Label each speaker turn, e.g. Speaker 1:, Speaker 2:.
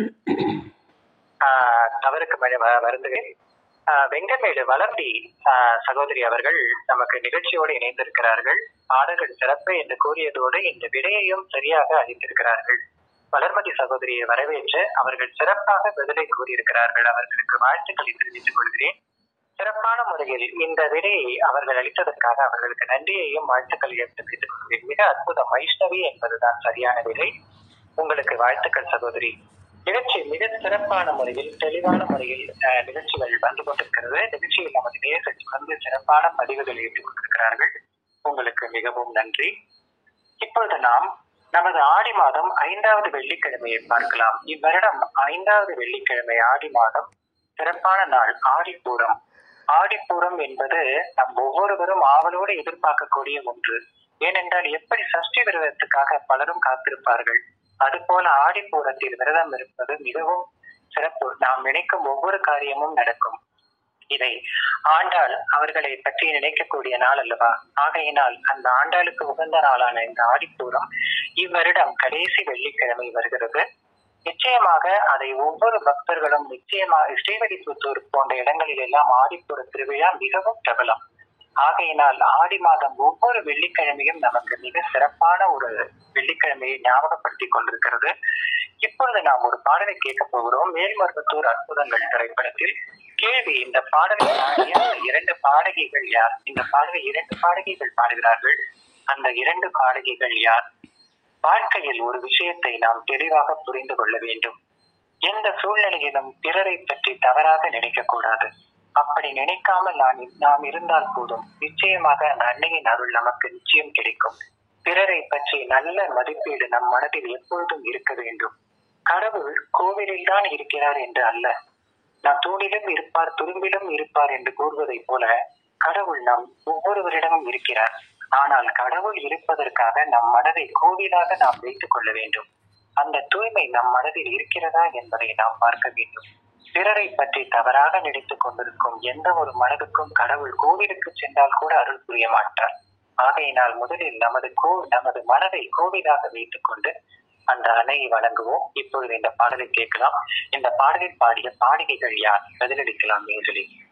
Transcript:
Speaker 1: ஆஹ் தவறுக்கு மழை வ- வருந்துகிறேன் ஆஹ் வெங்கமேடு வளர்த்தி ஆஹ் சகோதரி அவர்கள் நமக்கு நிகழ்ச்சியோடு இணைந்திருக்கிறார்கள் பாடல்கள் சிறப்பு என்று கூறியதோடு இந்த விடையையும் சரியாக அளித்திருக்கிறார்கள் வளர்மதி சகோதரியை வரவேற்று அவர்கள் சிறப்பாக பதிலை கூறியிருக்கிறார்கள் அவர்களுக்கு வாழ்த்துக்களை தெரிவித்துக் கொள்கிறேன் சிறப்பான முறையில் இந்த விடையை அவர்கள் அளித்ததற்காக அவர்களுக்கு நன்றியையும் வாழ்த்துக்களையும் தெரிவித்துக் கொள்கிறேன் மிக அற்புதம் வைஷ்ணவி என்பதுதான் சரியான விடை உங்களுக்கு வாழ்த்துக்கள் சகோதரி நிகழ்ச்சி மிக சிறப்பான முறையில் தெளிவான முறையில் அஹ், நிகழ்ச்சிகள் வந்து கொண்டிருக்கிறது நிகழ்ச்சியில் நமது நேர்கள் வந்து சிறப்பான பதிவுகளை ஏற்றுக் கொண்டிருக்கிறார்கள் உங்களுக்கு மிகவும் நன்றி இப்பொழுது நாம் நமது ஆடி மாதம் ஐந்தாவது வெள்ளிக்கிழமையை பார்க்கலாம் இவ்வருடம் ஐந்தாவது வெள்ளிக்கிழமை ஆடி மாதம் சிறப்பான நாள் ஆடிப்பூரம் ஆடிப்பூரம் என்பது நம் ஒவ்வொருவரும் ஆவலோடு எதிர்பார்க்கக்கூடிய ஒன்று ஏனென்றால் எப்படி சஷ்டி விரதத்துக்காக பலரும் காத்திருப்பார்கள் அதுபோல ஆடிப்பூரத்தில் விரதம் இருப்பது மிகவும் சிறப்பு நாம் நினைக்கும் ஒவ்வொரு காரியமும் நடக்கும் இதை ஆண்டாள் அவர்களை பற்றி நினைக்கக்கூடிய நாள் அல்லவா ஆகையினால் அந்த ஆண்டாளுக்கு உகந்த நாளான இந்த ஆடிப்பூரம் இவ்வருடம் கடைசி வெள்ளிக்கிழமை வருகிறது நிச்சயமாக அதை ஒவ்வொரு பக்தர்களும் நிச்சயமாக ஸ்ரீவரிபுத்தூர் போன்ற இடங்களில் எல்லாம் ஆடிப்பூர திருவிழா மிகவும் பிரபலம் ஆகையினால் ஆடி மாதம் ஒவ்வொரு வெள்ளிக்கிழமையும் நமக்கு மிக சிறப்பான ஒரு வெள்ளிக்கிழமையை ஞாபகப்படுத்திக் கொண்டிருக்கிறது இப்பொழுது நாம் ஒரு பாடலை கேட்க போகிறோம் மேல்மருவத்தூர் அற்புதங்கள் திரைப்படத்தில் கேள்வி இந்த பாடலை பாடிய அந்த இரண்டு பாடகிகள் யார் இந்த பாடலை இரண்டு பாடகிகள் பாடுகிறார்கள் அந்த இரண்டு பாடகிகள் யார் வாழ்க்கையில் ஒரு விஷயத்தை நாம் தெளிவாக புரிந்து கொள்ள வேண்டும் எந்த சூழ்நிலையிலும் பிறரை பற்றி தவறாக நினைக்க கூடாது அப்படி நினைக்காமல் நான் நாம் இருந்தால் போதும் நிச்சயமாக அந்த அன்னையின் அருள் நமக்கு நிச்சயம் கிடைக்கும் பிறரை பற்றி நல்ல மதிப்பீடு நம் மனதில் எப்பொழுதும் இருக்க வேண்டும் கடவுள் கோவிலில் தான் இருக்கிறார் என்று அல்ல நம் தூணிலும் இருப்பார் துரும்பிலும் இருப்பார் என்று கூறுவதைப் போல கடவுள் நம் ஒவ்வொருவரிடமும் இருக்கிறார் ஆனால் கடவுள் இருப்பதற்காக நம் மனதை கோவிலாக நாம் வைத்துக் கொள்ள வேண்டும் அந்த தூய்மை நம் மனதில் இருக்கிறதா என்பதை நாம் பார்க்க வேண்டும் பிறரை பற்றி தவறாக நினைத்துக் கொண்டிருக்கும் எந்த ஒரு மனதுக்கும் கடவுள் கோவிலுக்கு சென்றால் கூட அருள் புரிய மாட்டார் ஆகையினால் முதலில் நமது கோ நமது மனதை கோவிலாக வைத்துக் கொண்டு அந்த அணையை வணங்குவோம் இப்பொழுது இந்த பாடலை கேட்கலாம் இந்த பாடலில் பாடிய பாடகிகள் யார் பதிலளிக்கலாம் நேர்களில்